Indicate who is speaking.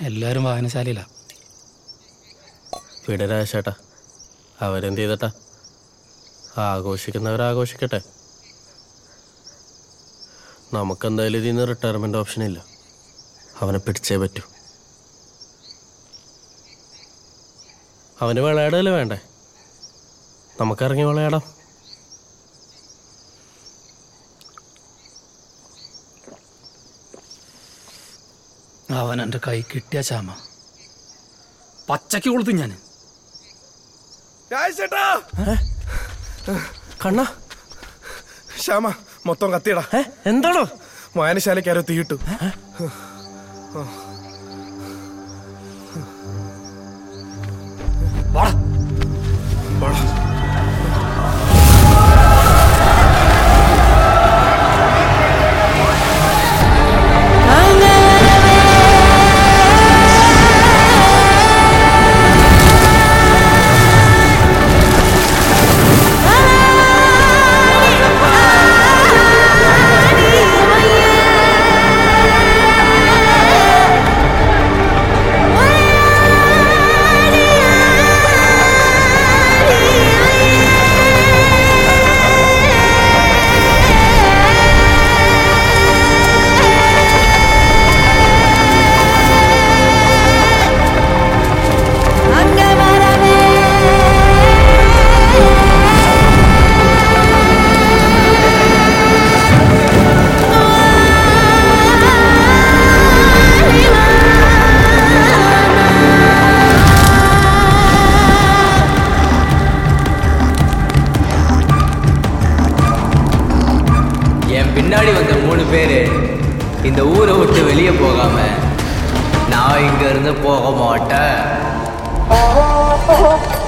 Speaker 1: എല്ലാവരും വായനശാലയിലാണ്
Speaker 2: വിടരാശേട്ടാ അവരെന്ത് ചെയ്തട്ടാ ആഘോഷിക്കുന്നവർ ആഘോഷിക്കട്ടെ നമുക്കെന്തായാലും ഇതിൽ നിന്ന് റിട്ടയർമെന്റ് ഓപ്ഷൻ ഇല്ല അവനെ പിടിച്ചേ പറ്റൂ അവന് വിളയാടല്ലേ വേണ്ടേ നമുക്കിറങ്ങി വിളയാടാം
Speaker 1: അവൻ എൻ്റെ കൈ കിട്ടിയ ചാമ പച്ചയ്ക്ക് കൊളുത്തു ഞാൻ
Speaker 3: രാജേട്ടാ
Speaker 2: കണ്ണ
Speaker 3: ശ്യാമ മൊത്തം കത്തിയടാ
Speaker 2: എന്താണോ
Speaker 3: വായനശാലയ്ക്ക് ആരോ തീയിട്ടു
Speaker 4: என் பின்னாடி வந்த மூணு பேரு இந்த ஊரை விட்டு வெளியே போகாம நான் இங்க இருந்து போக மாட்டேன்